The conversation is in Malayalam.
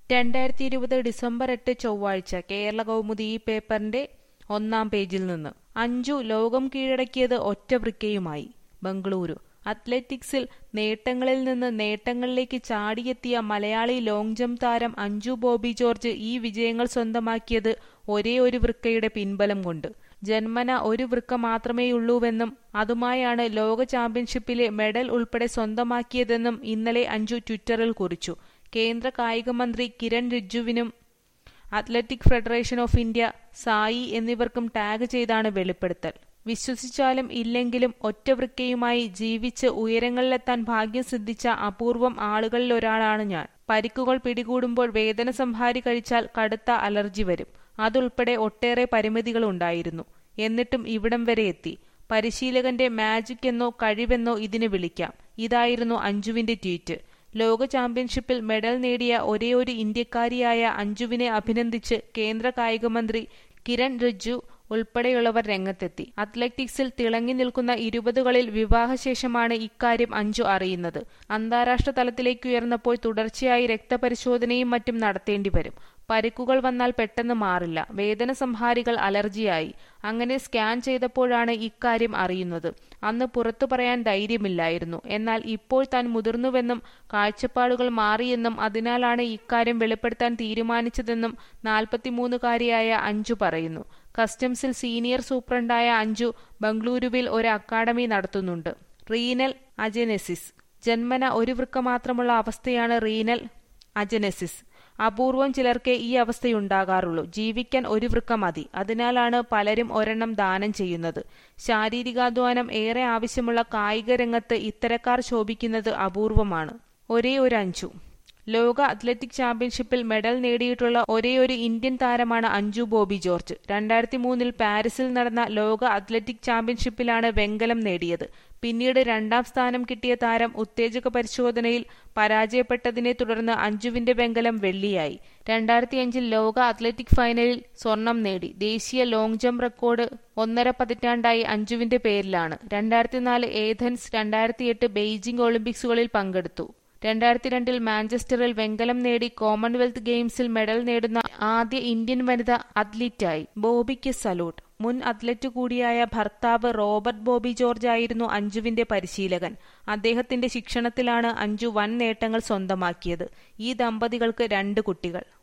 രണ്ടായിരത്തി ഇരുപത് ഡിസംബർ എട്ട് ചൊവ്വാഴ്ച കേരള കൗമുദി ഈ പേപ്പറിന്റെ ഒന്നാം പേജിൽ നിന്ന് അഞ്ജു ലോകം കീഴടക്കിയത് ഒറ്റ വൃക്കയുമായി ബംഗളൂരു അത്ലറ്റിക്സിൽ നേട്ടങ്ങളിൽ നിന്ന് നേട്ടങ്ങളിലേക്ക് ചാടിയെത്തിയ മലയാളി ലോങ് ജംപ് താരം അഞ്ജു ബോബി ജോർജ് ഈ വിജയങ്ങൾ സ്വന്തമാക്കിയത് ഒരേ ഒരു വൃക്കയുടെ പിൻബലം കൊണ്ട് ജന്മന ഒരു വൃക്ക മാത്രമേയുള്ളൂവെന്നും അതുമായാണ് ലോക ചാമ്പ്യൻഷിപ്പിലെ മെഡൽ ഉൾപ്പെടെ സ്വന്തമാക്കിയതെന്നും ഇന്നലെ അഞ്ജു ട്വിറ്ററിൽ കുറിച്ചു കേന്ദ്ര കായിക മന്ത്രി കിരൺ റിജ്ജുവിനും athletic federation of India SAI എന്നിവർക്കും ടാഗ് ചെയ്താണ് വെളിപ്പെടുത്തൽ വിശ്വസിച്ചാലും ഇല്ലെങ്കിലും ഒറ്റവൃക്കയുമായി ജീവിച്ച് ഉയരങ്ങളിലെത്താൻ ഭാഗ്യം സിദ്ധിച്ച അപൂർവം ആളുകളിലൊരാളാണ് ഞാൻ പരിക്കുകൾ പിടികൂടുമ്പോൾ വേദന സംഹാരി കഴിച്ചാൽ കടുത്ത അലർജി വരും അതുൾപ്പെടെ ഒട്ടേറെ പരിമിതികളുണ്ടായിരുന്നു എന്നിട്ടും ഇവിടം വരെ എത്തി പരിശീലകന്റെ മാജിക് എന്നോ കഴിവെന്നോ ഇതിന് വിളിക്കാം ഇതായിരുന്നു അഞ്ജുവിന്റെ ട്വീറ്റ് ലോക ചാമ്പ്യൻഷിപ്പിൽ മെഡൽ നേടിയ ഒരേയൊരു ഇന്ത്യക്കാരിയായ അഞ്ജുവിനെ അഭിനന്ദിച്ച് കേന്ദ്ര കായികമന്ത്രി കിരൺ റിജ്ജു ഉൾപ്പെടെയുള്ളവർ രംഗത്തെത്തി അത്ലറ്റിക്സിൽ തിളങ്ങി നിൽക്കുന്ന ഇരുപതുകളിൽ വിവാഹശേഷമാണ് ഇക്കാര്യം അഞ്ജു അറിയുന്നത് അന്താരാഷ്ട്ര തലത്തിലേക്ക് ഉയർന്നപ്പോൾ തുടർച്ചയായി രക്തപരിശോധനയും മറ്റും നടത്തേണ്ടി വരും പരിക്കുകൾ വന്നാൽ പെട്ടെന്ന് മാറില്ല വേദന സംഹാരികൾ അലർജിയായി അങ്ങനെ സ്കാൻ ചെയ്തപ്പോഴാണ് ഇക്കാര്യം അറിയുന്നത് അന്ന് പുറത്തു പറയാൻ ധൈര്യമില്ലായിരുന്നു എന്നാൽ ഇപ്പോൾ താൻ മുതിർന്നുവെന്നും കാഴ്ചപ്പാടുകൾ മാറിയെന്നും അതിനാലാണ് ഇക്കാര്യം വെളിപ്പെടുത്താൻ തീരുമാനിച്ചതെന്നും നാൽപ്പത്തിമൂന്നുകാരിയായ അഞ്ജു പറയുന്നു കസ്റ്റംസിൽ സീനിയർ സൂപ്രണ്ടായ അഞ്ജു ബംഗളൂരുവിൽ ഒരു അക്കാദമി നടത്തുന്നുണ്ട് റീനൽ അജനെസിസ് ജന്മന ഒരു വൃക്ക മാത്രമുള്ള അവസ്ഥയാണ് റീനൽ അജനെസിസ് അപൂർവം ചിലർക്കേ ഈ അവസ്ഥയുണ്ടാകാറുള്ളൂ ജീവിക്കാൻ ഒരു വൃക്ക മതി അതിനാലാണ് പലരും ഒരെണ്ണം ദാനം ചെയ്യുന്നത് ശാരീരികാധ്വാനം ഏറെ ആവശ്യമുള്ള കായിക രംഗത്ത് ഇത്തരക്കാർ ശോഭിക്കുന്നത് അപൂർവമാണ് ഒരേ ഒരു അഞ്ചു ലോക അത്ലറ്റിക് ചാമ്പ്യൻഷിപ്പിൽ മെഡൽ നേടിയിട്ടുള്ള ഒരേയൊരു ഇന്ത്യൻ താരമാണ് അഞ്ജു ബോബി ജോർജ് രണ്ടായിരത്തി മൂന്നിൽ പാരീസിൽ നടന്ന ലോക അത്ലറ്റിക് ചാമ്പ്യൻഷിപ്പിലാണ് വെങ്കലം നേടിയത് പിന്നീട് രണ്ടാം സ്ഥാനം കിട്ടിയ താരം ഉത്തേജക പരിശോധനയിൽ പരാജയപ്പെട്ടതിനെ തുടർന്ന് അഞ്ജുവിന്റെ വെങ്കലം വെള്ളിയായി രണ്ടായിരത്തിയഞ്ചിൽ ലോക അത്ലറ്റിക് ഫൈനലിൽ സ്വർണം നേടി ദേശീയ ലോങ് ജംപ് റെക്കോർഡ് ഒന്നര പതിറ്റാണ്ടായി അഞ്ജുവിന്റെ പേരിലാണ് രണ്ടായിരത്തിനാല് ഏഥൻസ് രണ്ടായിരത്തിയെട്ട് ബെയ്ജിംഗ് ഒളിമ്പിക്സുകളിൽ പങ്കെടുത്തു രണ്ടായിരത്തി രണ്ടിൽ മാഞ്ചസ്റ്ററിൽ വെങ്കലം നേടി കോമൺവെൽത്ത് ഗെയിംസിൽ മെഡൽ നേടുന്ന ആദ്യ ഇന്ത്യൻ വനിത അത്ലറ്റായി ബോബിക്ക് സല്യൂട്ട് മുൻ അത്ലറ്റ് കൂടിയായ ഭർത്താവ് റോബർട്ട് ബോബി ജോർജ് ആയിരുന്നു അഞ്ജുവിന്റെ പരിശീലകൻ അദ്ദേഹത്തിന്റെ ശിക്ഷണത്തിലാണ് അഞ്ജു വൻ നേട്ടങ്ങൾ സ്വന്തമാക്കിയത് ഈ ദമ്പതികൾക്ക് രണ്ട് കുട്ടികൾ